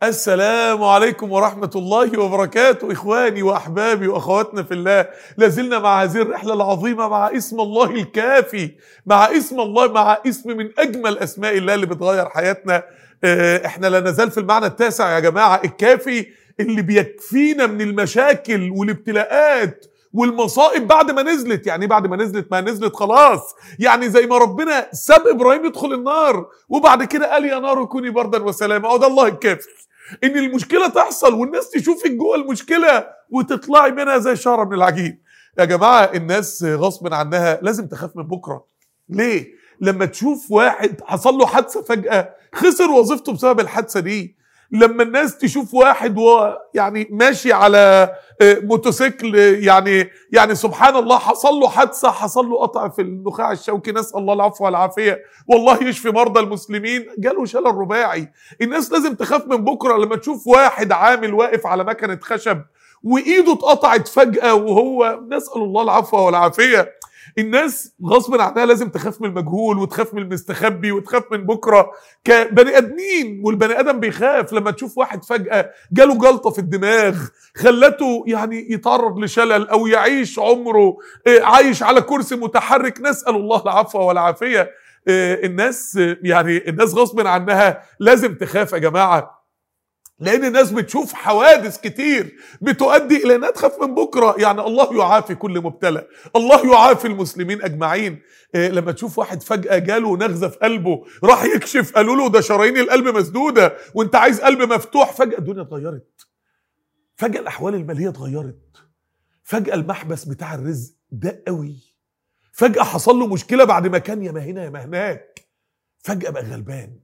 السلام عليكم ورحمة الله وبركاته إخواني وأحبابي وأخواتنا في الله لازلنا مع هذه الرحلة العظيمة مع اسم الله الكافي مع اسم الله مع اسم من أجمل أسماء الله اللي بتغير حياتنا آه، احنا لا نزال في المعنى التاسع يا جماعة الكافي اللي بيكفينا من المشاكل والابتلاءات والمصائب بعد ما نزلت يعني إيه بعد ما نزلت ما نزلت خلاص يعني زي ما ربنا ساب ابراهيم يدخل النار وبعد كده قال يا نار كوني بردا وسلاما اهو ده الله الكافي ان المشكله تحصل والناس تشوفك جوه المشكله وتطلعي منها زي شعره من العجين يا جماعه الناس غصب عنها لازم تخاف من بكره ليه لما تشوف واحد حصل له حادثه فجاه خسر وظيفته بسبب الحادثه دي لما الناس تشوف واحد و يعني ماشي على آه، موتوسيكل آه، يعني يعني سبحان الله حصل له حادثه حصل له قطع في النخاع الشوكي نسال الله العفو والعافيه والله يشفي مرضى المسلمين جاله شلل رباعي الناس لازم تخاف من بكره لما تشوف واحد عامل واقف على مكنه خشب وايده اتقطعت فجاه وهو نسال الله العفو والعافيه الناس غصب عنها لازم تخاف من المجهول وتخاف من المستخبي وتخاف من بكره كبني ادمين والبني ادم بيخاف لما تشوف واحد فجاه جاله جلطه في الدماغ خلته يعني يتعرض لشلل او يعيش عمره آه، عايش على كرسي متحرك نسال الله العفو والعافيه آه، الناس آه، يعني الناس غصب عنها لازم تخاف يا جماعه لان الناس بتشوف حوادث كتير بتؤدي الى انها تخاف من بكره يعني الله يعافي كل مبتلى الله يعافي المسلمين اجمعين إيه لما تشوف واحد فجاه جاله نغزه في قلبه راح يكشف قالوا له ده شرايين القلب مسدوده وانت عايز قلب مفتوح فجاه الدنيا اتغيرت فجاه الاحوال الماليه اتغيرت فجاه المحبس بتاع الرزق ده قوي فجاه حصل له مشكله بعد ما كان يا ما هنا يا ما هناك فجاه بقى غلبان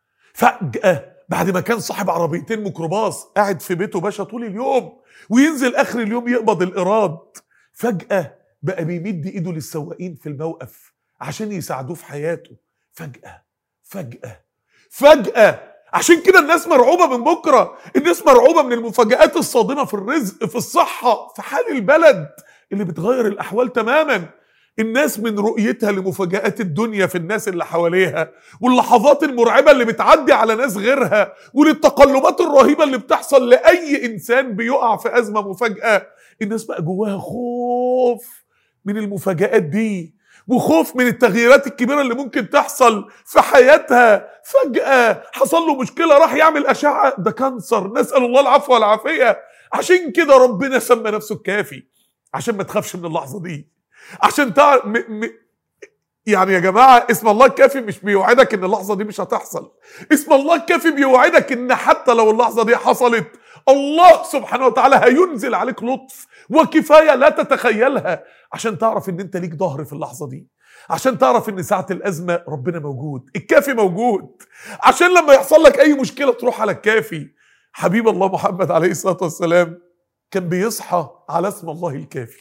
فجاه بعد ما كان صاحب عربيتين ميكروباص قاعد في بيته باشا طول اليوم وينزل اخر اليوم يقبض الايراد فجاه بقى بيمد ايده للسواقين في الموقف عشان يساعدوه في حياته فجاه فجاه فجاه عشان كده الناس مرعوبه من بكره الناس مرعوبه من المفاجآت الصادمه في الرزق في الصحه في حال البلد اللي بتغير الاحوال تماما الناس من رؤيتها لمفاجآت الدنيا في الناس اللي حواليها واللحظات المرعبة اللي بتعدي على ناس غيرها وللتقلبات الرهيبة اللي بتحصل لأي إنسان بيقع في أزمة مفاجأة الناس بقى جواها خوف من المفاجآت دي وخوف من التغييرات الكبيرة اللي ممكن تحصل في حياتها فجأة حصل له مشكلة راح يعمل أشعة ده كانسر نسأل الله العفو والعافية عشان كده ربنا سمى نفسه الكافي عشان ما تخافش من اللحظة دي عشان تعرف م... م... يعني يا جماعة اسم الله الكافي مش بيوعدك ان اللحظة دي مش هتحصل اسم الله الكافي بيوعدك ان حتى لو اللحظة دي حصلت الله سبحانه وتعالى هينزل عليك لطف وكفاية لا تتخيلها عشان تعرف ان انت ليك ظهر في اللحظة دي عشان تعرف ان ساعة الازمة ربنا موجود الكافي موجود عشان لما يحصل لك اي مشكلة تروح على الكافي حبيب الله محمد عليه الصلاة والسلام كان بيصحى على اسم الله الكافي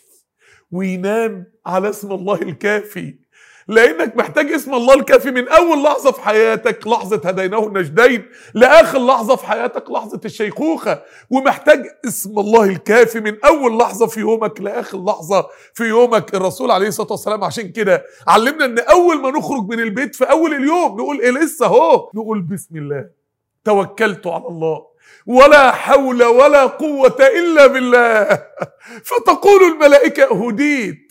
وينام على اسم الله الكافي لانك محتاج اسم الله الكافي من اول لحظه في حياتك لحظه هديناه النجدين لاخر لحظه في حياتك لحظه الشيخوخه ومحتاج اسم الله الكافي من اول لحظه في يومك لاخر لحظه في يومك الرسول عليه الصلاه والسلام عشان كده علمنا ان اول ما نخرج من البيت في اول اليوم نقول ايه لسه اهو نقول بسم الله توكلت على الله ولا حول ولا قوة إلا بالله فتقول الملائكة هديت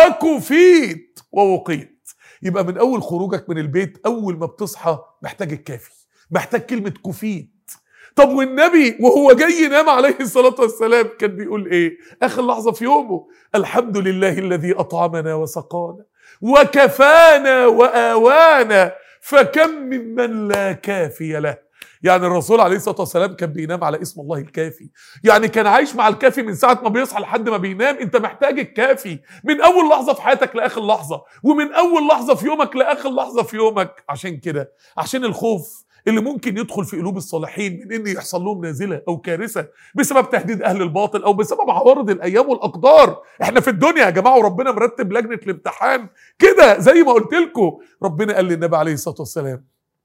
وكفيت ووقيت يبقى من أول خروجك من البيت أول ما بتصحى محتاج الكافي محتاج كلمة كفيت طب والنبي وهو جاي ينام عليه الصلاة والسلام كان بيقول إيه آخر لحظة في يومه الحمد لله الذي أطعمنا وسقانا وكفانا وآوانا فكم ممن لا كافي له يعني الرسول عليه الصلاه والسلام كان بينام على اسم الله الكافي يعني كان عايش مع الكافي من ساعه ما بيصحى لحد ما بينام انت محتاج الكافي من اول لحظه في حياتك لاخر لحظه ومن اول لحظه في يومك لاخر لحظه في يومك عشان كده عشان الخوف اللي ممكن يدخل في قلوب الصالحين من ان يحصل لهم نازله او كارثه بسبب تهديد اهل الباطل او بسبب عوارض الايام والاقدار احنا في الدنيا يا جماعه وربنا مرتب لجنه الامتحان كده زي ما قلت لكم ربنا قال للنبي عليه الصلاه والسلام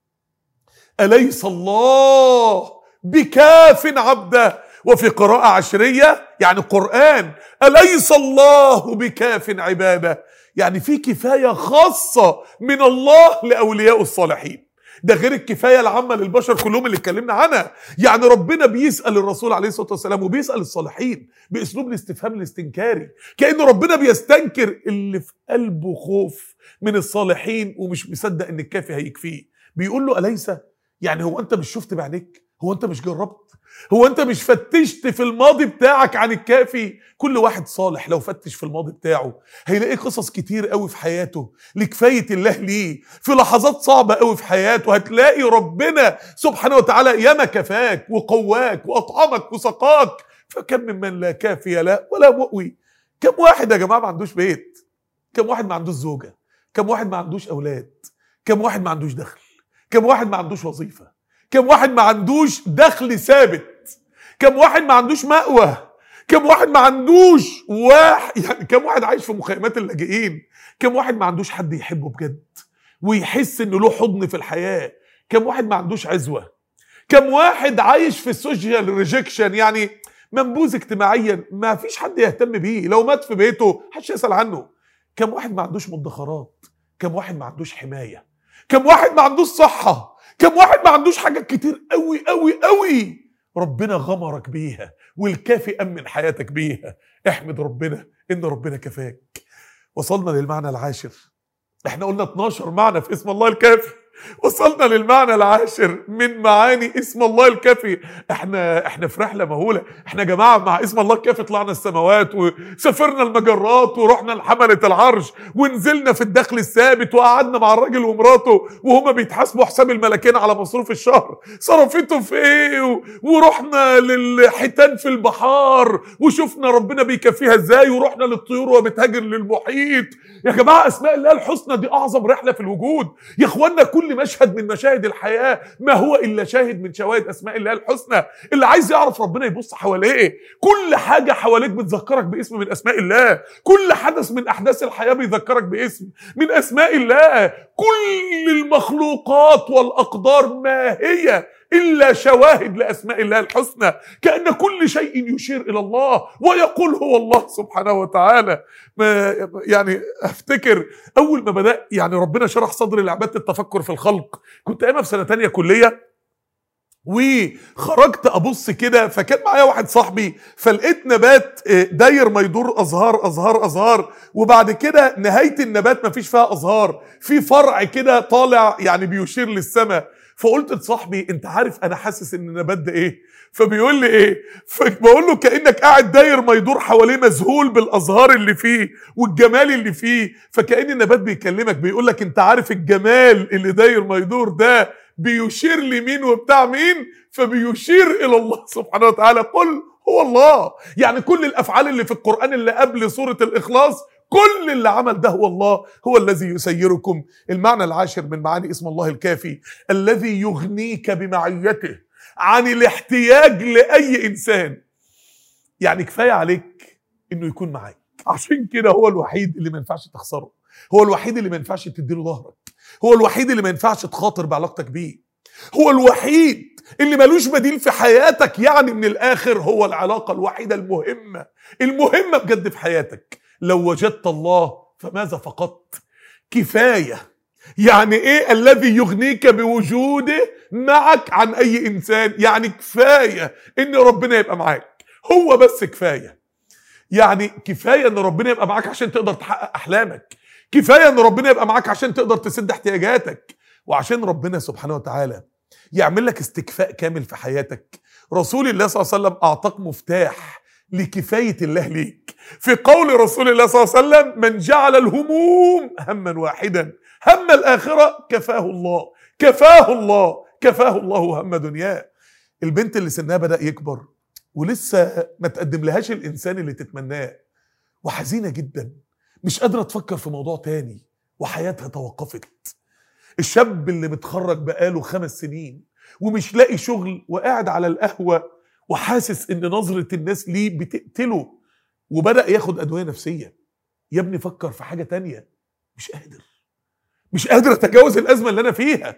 أليس الله بكاف عبده وفي قراءة عشرية يعني قرآن أليس الله بكاف عباده يعني في كفاية خاصة من الله لأولياء الصالحين ده غير الكفايه العامه للبشر كلهم اللي اتكلمنا عنها يعني ربنا بيسال الرسول عليه الصلاه والسلام وبيسال الصالحين باسلوب الاستفهام الاستنكاري كان ربنا بيستنكر اللي في قلبه خوف من الصالحين ومش مصدق ان الكافي هيكفيه بيقول له اليس يعني هو انت مش شفت بعينيك هو انت مش جربت هو انت مش فتشت في الماضي بتاعك عن الكافي كل واحد صالح لو فتش في الماضي بتاعه هيلاقي قصص كتير قوي في حياته لكفاية الله ليه في لحظات صعبة قوي في حياته هتلاقي ربنا سبحانه وتعالى ياما كفاك وقواك وأطعمك وسقاك فكم ممن لا كافي له ولا مؤوي كم واحد يا جماعة ما عندوش بيت كم واحد ما عندوش زوجة كم واحد ما عندوش أولاد كم واحد ما عندوش دخل كم واحد ما عندوش وظيفة كم واحد ما عندوش دخل ثابت كم واحد ما عندوش مأوى كم واحد ما عندوش واحد يعني كم واحد عايش في مخيمات اللاجئين كم واحد ما عندوش حد يحبه بجد ويحس انه له حضن في الحياه كم واحد ما عندوش عزوه كم واحد عايش في السوشيال ريجكشن يعني منبوذ اجتماعيا ما فيش حد يهتم بيه لو مات في بيته محدش يسال عنه كم واحد ما عندوش مدخرات كم واحد ما عندوش حمايه كم واحد ما عندوش صحه كم واحد ما عندوش حاجات كتير قوي قوي قوي ربنا غمرك بيها والكافي أمن حياتك بيها احمد ربنا إن ربنا كفاك وصلنا للمعنى العاشر احنا قلنا 12 معنى في اسم الله الكافي وصلنا للمعنى العاشر من معاني اسم الله الكافي احنا احنا في رحله مهوله احنا يا جماعه مع اسم الله الكافي طلعنا السماوات وسافرنا المجرات ورحنا لحمله العرش ونزلنا في الدخل الثابت وقعدنا مع الراجل ومراته وهما بيتحاسبوا حساب الملكين على مصروف الشهر صرفتهم في ايه و- ورحنا للحيتان في البحار وشفنا ربنا بيكفيها ازاي ورحنا للطيور وبتهاجر للمحيط يا جماعه اسماء الله الحسنى دي اعظم رحله في الوجود يا اخوانا كل مشهد من مشاهد الحياه ما هو الا شاهد من شواهد اسماء الله الحسنى اللي عايز يعرف ربنا يبص حواليه كل حاجه حواليك بتذكرك باسم من اسماء الله كل حدث من احداث الحياه بيذكرك باسم من اسماء الله كل المخلوقات والاقدار ما هي الا شواهد لاسماء الله الحسنى كان كل شيء يشير الى الله ويقول هو الله سبحانه وتعالى ما يعني افتكر اول ما بدا يعني ربنا شرح صدري لعباده التفكر في الخلق كنت ايامها في سنه تانية كليه وخرجت ابص كده فكان معايا واحد صاحبي فلقيت نبات آه، داير ما يدور ازهار ازهار ازهار وبعد كده نهايه النبات ما فيش فيها ازهار في فرع كده طالع يعني بيشير للسماء فقلت لصاحبي انت عارف انا حاسس ان النبات ده ايه فبيقول لي ايه فبقول له كانك قاعد داير ما يدور حواليه مذهول بالازهار اللي فيه والجمال اللي فيه فكأن النبات بيكلمك بيقول لك انت عارف الجمال اللي داير ما يدور ده بيشير لمين وبتاع مين فبيشير الى الله سبحانه وتعالى قل هو الله يعني كل الافعال اللي في القران اللي قبل سوره الاخلاص كل اللي عمل ده هو الله هو الذي يسيركم المعنى العاشر من معاني اسم الله الكافي الذي يغنيك بمعيته عن الاحتياج لاي انسان يعني كفايه عليك انه يكون معاك عشان كده هو الوحيد اللي ما ينفعش تخسره هو الوحيد اللي ما ينفعش تديله ظهرك هو الوحيد اللي ما ينفعش تخاطر بعلاقتك بيه هو الوحيد اللي ملوش بديل في حياتك يعني من الاخر هو العلاقه الوحيده المهمه المهمه بجد في حياتك لو وجدت الله فماذا فقدت كفايه يعني ايه الذي يغنيك بوجوده معك عن اي انسان يعني كفايه ان ربنا يبقى معاك هو بس كفايه يعني كفايه ان ربنا يبقى معاك عشان تقدر تحقق احلامك كفايه ان ربنا يبقى معاك عشان تقدر تسد احتياجاتك وعشان ربنا سبحانه وتعالى يعمل لك استكفاء كامل في حياتك رسول الله صلى الله عليه وسلم اعطاك مفتاح لكفايه الله ليك في قول رسول الله صلى الله عليه وسلم من جعل الهموم هما واحدا هم الاخره كفاه الله كفاه الله كفاه الله هم دنياه البنت اللي سنها بدا يكبر ولسه ما تقدم لهاش الانسان اللي تتمناه وحزينه جدا مش قادره تفكر في موضوع تاني وحياتها توقفت الشاب اللي متخرج بقاله خمس سنين ومش لاقي شغل وقاعد على القهوه وحاسس ان نظره الناس ليه بتقتله وبدا ياخد ادويه نفسيه يا ابني فكر في حاجه تانية مش قادر مش قادر اتجاوز الازمه اللي انا فيها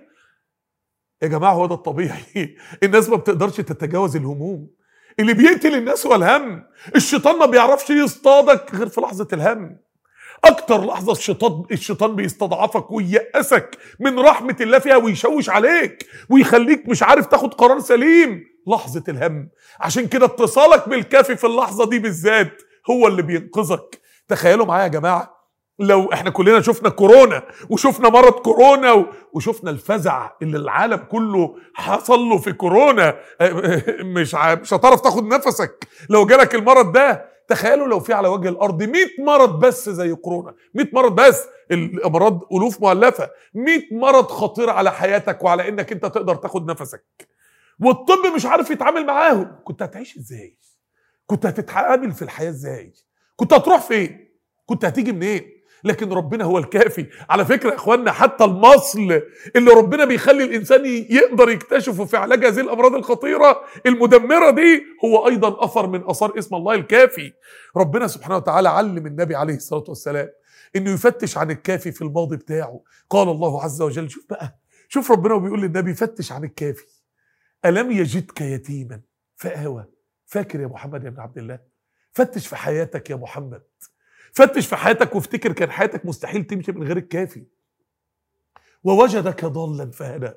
يا جماعه هو ده الطبيعي الناس ما بتقدرش تتجاوز الهموم اللي بيقتل الناس هو الهم الشيطان ما بيعرفش يصطادك غير في لحظه الهم اكتر لحظه الشيطان الشيطان بيستضعفك وييأسك من رحمه الله فيها ويشوش عليك ويخليك مش عارف تاخد قرار سليم لحظه الهم عشان كده اتصالك بالكافي في اللحظه دي بالذات هو اللي بينقذك تخيلوا معايا يا جماعه لو احنا كلنا شفنا كورونا وشفنا مرض كورونا و- وشفنا الفزع اللي العالم كله حصل له في كورونا مش ع- مش هتعرف تاخد نفسك لو جالك المرض ده تخيلوا لو في على وجه الارض 100 مرض بس زي كورونا 100 مرض بس الامراض الوف مؤلفه 100 مرض خطير على حياتك وعلى انك انت تقدر تاخد نفسك والطب مش عارف يتعامل معاهم كنت هتعيش ازاي كنت هتتعامل في الحياه ازاي كنت هتروح فين كنت هتيجي منين لكن ربنا هو الكافي على فكره يا اخواننا حتى المصل اللي ربنا بيخلي الانسان ي- يقدر يكتشفه في علاج هذه الامراض الخطيره المدمره دي هو ايضا اثر من اثار اسم الله الكافي ربنا سبحانه وتعالى علم النبي عليه الصلاه والسلام انه يفتش عن الكافي في الماضي بتاعه قال الله عز وجل شوف بقى شوف ربنا وبيقول للنبي فتش عن الكافي الم يجدك يتيما فآوى فاكر يا محمد يا ابن عبد الله فتش في حياتك يا محمد فتش في حياتك وافتكر كان حياتك مستحيل تمشي من غير الكافي ووجدك ضالا فهدى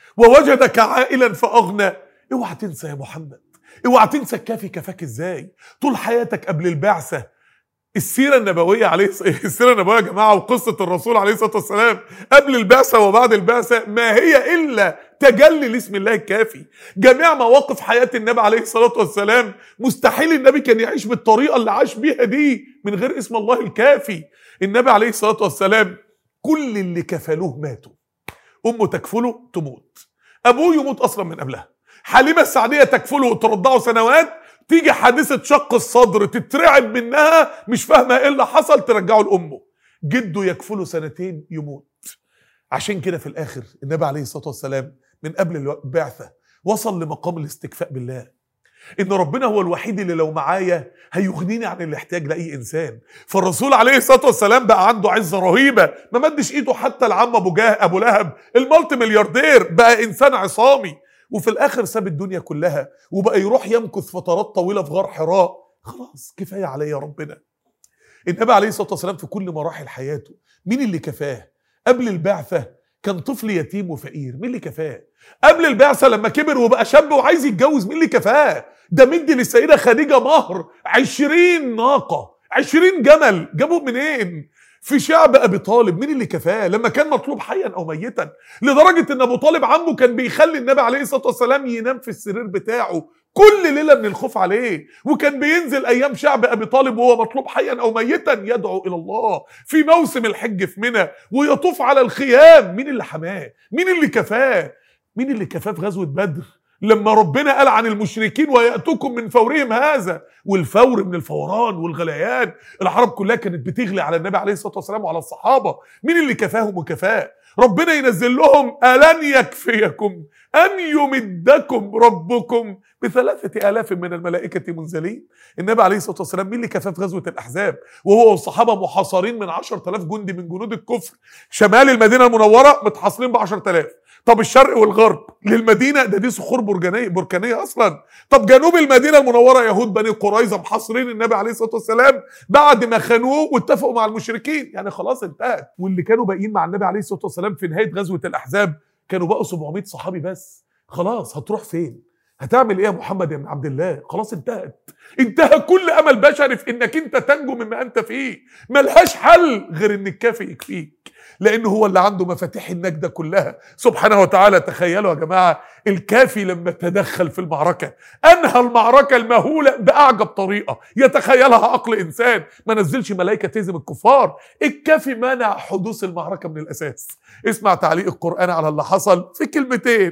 ووجدك عائلا فاغنى اوعى تنسى يا محمد اوعى تنسى الكافي كفاك ازاي طول حياتك قبل البعثه السيرة النبوية عليه السيرة النبوية يا جماعة وقصة الرسول عليه الصلاة والسلام قبل البعثة وبعد البعثة ما هي إلا تجلي لاسم الله الكافي جميع مواقف حياة النبي عليه الصلاة والسلام مستحيل النبي كان يعيش بالطريقة اللي عاش بيها دي من غير اسم الله الكافي النبي عليه الصلاة والسلام كل اللي كفلوه ماتوا أمه تكفله تموت أبوه يموت أصلا من قبلها حليمة السعدية تكفله وترضعه سنوات تيجي حادثة شق الصدر تترعب منها مش فاهمة ايه اللي حصل ترجعه لأمه جده يكفله سنتين يموت عشان كده في الآخر النبي عليه الصلاة والسلام من قبل البعثة وصل لمقام الاستكفاء بالله ان ربنا هو الوحيد اللي لو معايا هيغنيني عن الاحتياج لاي انسان فالرسول عليه الصلاه والسلام بقى عنده عزه رهيبه ما مدش ايده حتى العم ابو جاه ابو لهب المالتي ملياردير بقى انسان عصامي وفي الاخر ساب الدنيا كلها وبقى يروح يمكث فترات طويله في غار حراء خلاص كفايه عليا يا ربنا النبي عليه الصلاه والسلام في كل مراحل حياته مين اللي كفاه قبل البعثه كان طفل يتيم وفقير مين اللي كفاه قبل البعثه لما كبر وبقى شاب وعايز يتجوز مين اللي كفاه ده مدي للسيده خديجه مهر عشرين ناقه عشرين جمل جابوا منين في شعب ابي طالب مين اللي كفاه لما كان مطلوب حيا او ميتا لدرجه ان ابو طالب عمه كان بيخلي النبي عليه الصلاه والسلام ينام في السرير بتاعه كل ليله من الخوف عليه وكان بينزل ايام شعب ابي طالب وهو مطلوب حيا او ميتا يدعو الى الله في موسم الحج في منى ويطوف على الخيام مين اللي حماه مين اللي كفاه مين اللي كفاه في غزوه بدر لما ربنا قال عن المشركين وياتوكم من فورهم هذا والفور من الفوران والغليان العرب كلها كانت بتغلي على النبي عليه الصلاه والسلام وعلى الصحابه مين اللي كفاهم وكفاه ربنا ينزل لهم ألن يكفيكم أن يمدكم ربكم بثلاثة آلاف من الملائكة منزلين النبي عليه الصلاة والسلام مين اللي كفاه في غزوة الأحزاب وهو والصحابة محاصرين من عشر آلاف جندي من جنود الكفر شمال المدينة المنورة متحاصرين بعشر آلاف طب الشرق والغرب للمدينة ده دي صخور برجانية بركانية أصلا طب جنوب المدينة المنورة يهود بني قريظة محاصرين النبي عليه الصلاة والسلام بعد ما خانوه واتفقوا مع المشركين يعني خلاص انتهت واللي كانوا باقيين مع النبي عليه الصلاة والسلام في نهاية غزوة الأحزاب كانوا بقوا 700 صحابي بس خلاص هتروح فين هتعمل ايه يا محمد يا ابن عبد الله خلاص انتهت انتهى كل امل بشري في انك انت تنجو مما انت فيه ملهاش حل غير ان الكافي يكفيك لانه هو اللي عنده مفاتيح النجدة كلها سبحانه وتعالى تخيلوا يا جماعة الكافي لما تدخل في المعركة انهى المعركة المهولة باعجب طريقة يتخيلها عقل انسان ما نزلش ملائكة تهزم الكفار الكافي منع حدوث المعركة من الاساس اسمع تعليق القرآن على اللي حصل في كلمتين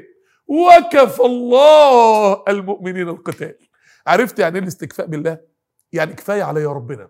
وكفى الله المؤمنين القتال عرفت يعني ايه الاستكفاء بالله يعني كفايه عليا ربنا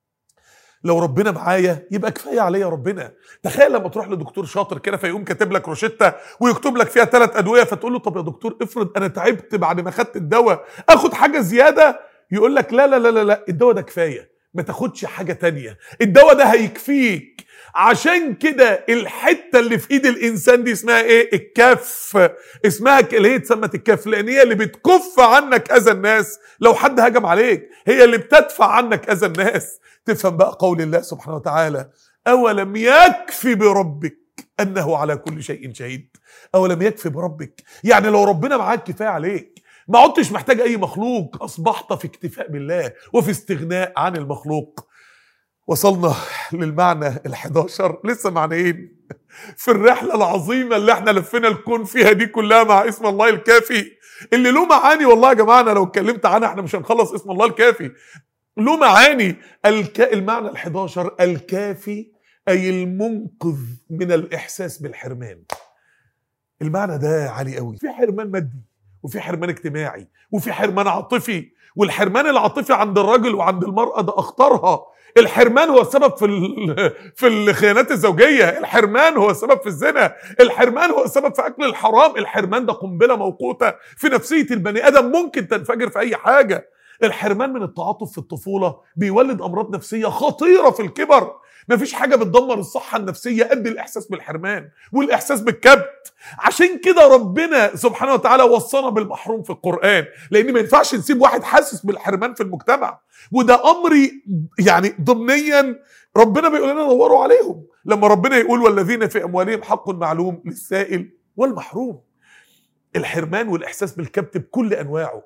لو ربنا معايا يبقى كفايه عليا ربنا تخيل لما تروح لدكتور شاطر كده فيقوم كاتب لك روشته ويكتب لك فيها ثلاث ادويه فتقول له طب يا دكتور افرض انا تعبت بعد ما خدت الدواء اخد حاجه زياده يقول لك لا لا لا لا, لا الدواء ده كفايه ما تاخدش حاجه تانية الدواء ده هيكفيك عشان كده الحته اللي في ايد الانسان دي اسمها ايه الكف اسمها ك- اللي هي اتسمت الكف لان هي اللي بتكف عنك اذى الناس لو حد هجم عليك هي اللي بتدفع عنك اذى الناس تفهم بقى قول الله سبحانه وتعالى اولم يكفي بربك انه على كل شيء شهيد اولم يكفي بربك يعني لو ربنا معاك كفايه عليك ما عدتش محتاج اي مخلوق اصبحت في اكتفاء بالله وفي استغناء عن المخلوق وصلنا للمعنى ال11 لسه معنيين في الرحله العظيمه اللي احنا لفينا الكون فيها دي كلها مع اسم الله الكافي اللي له معاني والله يا جماعه انا لو اتكلمت عنها احنا مش هنخلص اسم الله الكافي له معاني الك... المعنى ال11 الكافي اي المنقذ من الاحساس بالحرمان المعنى ده عالي قوي في حرمان مادي وفي حرمان اجتماعي وفي حرمان عاطفي والحرمان العاطفي عند الرجل وعند المرأة ده أخطرها الحرمان هو السبب في ال- في الخيانات الزوجية الحرمان هو السبب في الزنا الحرمان هو السبب في أكل الحرام الحرمان ده قنبلة موقوتة في نفسية البني آدم ممكن تنفجر في أي حاجة الحرمان من التعاطف في الطفولة بيولد أمراض نفسية خطيرة في الكبر مفيش حاجة بتدمر الصحة النفسية قد الإحساس بالحرمان والإحساس بالكبت عشان كده ربنا سبحانه وتعالى وصانا بالمحروم في القرآن لأن ما ينفعش نسيب واحد حاسس بالحرمان في المجتمع وده أمري يعني ضمنيا ربنا بيقول لنا دوروا عليهم لما ربنا يقول والذين في أموالهم حق معلوم للسائل والمحروم الحرمان والإحساس بالكبت بكل أنواعه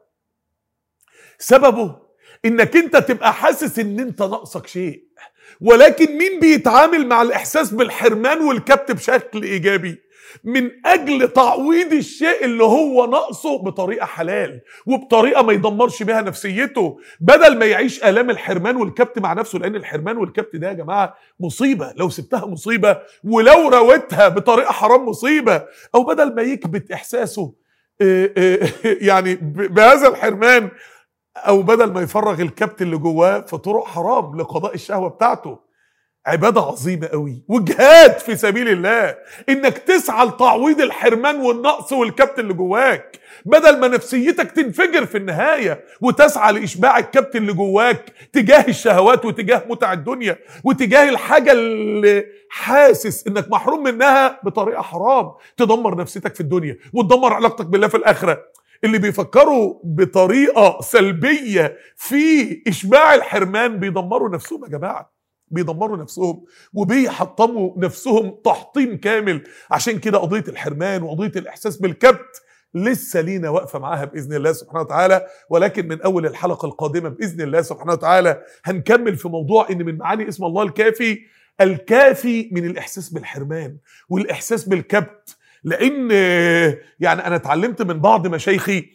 سببه انك انت تبقى حاسس ان انت ناقصك شيء ولكن مين بيتعامل مع الاحساس بالحرمان والكبت بشكل ايجابي من اجل تعويض الشيء اللي هو ناقصه بطريقه حلال وبطريقه ما يدمرش بيها نفسيته بدل ما يعيش الام الحرمان والكبت مع نفسه لان الحرمان والكبت ده يا جماعه مصيبه لو سبتها مصيبه ولو رويتها بطريقه حرام مصيبه او بدل ما يكبت احساسه إيه إيه يعني ب- بهذا الحرمان او بدل ما يفرغ الكبت اللي جواه في طرق حرام لقضاء الشهوه بتاعته عباده عظيمه قوي وجهاد في سبيل الله انك تسعى لتعويض الحرمان والنقص والكبت اللي جواك بدل ما نفسيتك تنفجر في النهايه وتسعى لاشباع الكبت اللي جواك تجاه الشهوات وتجاه متع الدنيا وتجاه الحاجه اللي حاسس انك محروم منها بطريقه حرام تدمر نفسيتك في الدنيا وتدمر علاقتك بالله في الاخره اللي بيفكروا بطريقه سلبيه في اشباع الحرمان بيدمروا نفسهم يا جماعه بيدمروا نفسهم وبيحطموا نفسهم تحطيم كامل عشان كده قضيه الحرمان وقضيه الاحساس بالكبت لسه لينا واقفه معاها باذن الله سبحانه وتعالى ولكن من اول الحلقه القادمه باذن الله سبحانه وتعالى هنكمل في موضوع ان من معاني اسم الله الكافي الكافي من الاحساس بالحرمان والاحساس بالكبت لان يعني انا اتعلمت من بعض مشايخي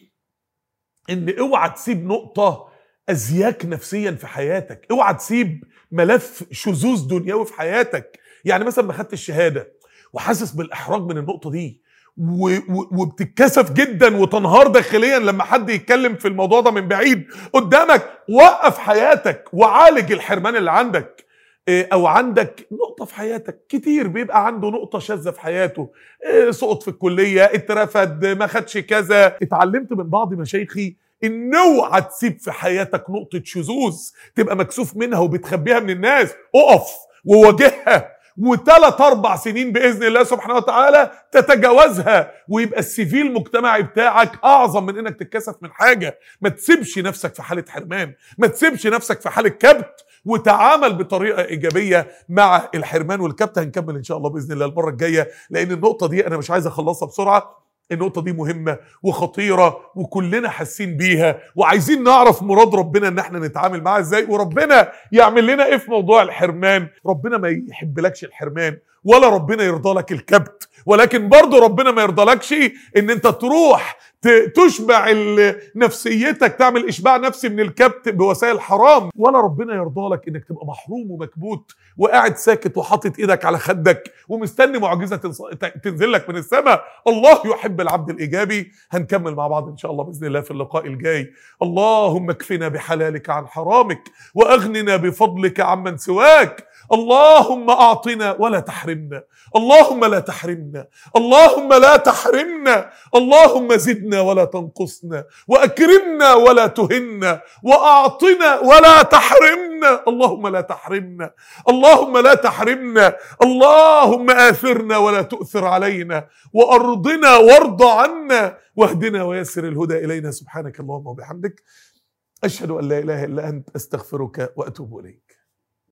ان اوعى تسيب نقطه ازياك نفسيا في حياتك اوعى تسيب ملف شذوذ دنيوي في حياتك يعني مثلا ما خدت الشهاده وحاسس بالاحراج من النقطه دي و- و- وبتتكسف جدا وتنهار داخليا لما حد يتكلم في الموضوع ده من بعيد قدامك وقف حياتك وعالج الحرمان اللي عندك إيه، او عندك نقطه في حياتك كتير بيبقى عنده نقطه شاذه في حياته إيه، سقط في الكليه اترفد ما خدش كذا اتعلمت من بعض مشايخي ان اوعى تسيب في حياتك نقطه شذوذ تبقى مكسوف منها وبتخبيها من الناس اقف وواجهها وثلاث اربع سنين باذن الله سبحانه وتعالى تتجاوزها ويبقى السيفي المجتمعي بتاعك اعظم من انك تتكسف من حاجه ما تسيبش نفسك في حاله حرمان ما تسيبش نفسك في حاله كبت وتعامل بطريقه ايجابيه مع الحرمان والكبت هنكمل ان شاء الله باذن الله المره الجايه لان النقطه دي انا مش عايز اخلصها بسرعه النقطة دي مهمة وخطيرة وكلنا حاسين بيها وعايزين نعرف مراد ربنا ان احنا نتعامل معاها ازاي وربنا يعمل لنا ايه في موضوع الحرمان ربنا ما يحبلكش الحرمان ولا ربنا يرضى لك الكبت ولكن برضه ربنا ما يرضلكش ان انت تروح ت- تشبع ال- نفسيتك تعمل اشباع نفسي من الكبت بوسائل حرام ولا ربنا يرضى لك انك تبقى محروم ومكبوت وقاعد ساكت وحاطط ايدك على خدك ومستني معجزه تنص- ت- تنزل لك من السماء الله يحب العبد الايجابي هنكمل مع بعض ان شاء الله باذن الله في اللقاء الجاي اللهم اكفنا بحلالك عن حرامك واغننا بفضلك عمن سواك اللهم اعطنا ولا تحرمنا تحرمنا اللهم لا تحرمنا اللهم لا تحرمنا اللهم زدنا ولا تنقصنا واكرمنا ولا تهنا واعطنا ولا تحرمنا اللهم لا تحرمنا اللهم لا تحرمنا اللهم اثرنا ولا تؤثر علينا وارضنا وارض عنا واهدنا ويسر الهدى الينا سبحانك اللهم وبحمدك اشهد ان لا اله الا انت استغفرك واتوب اليك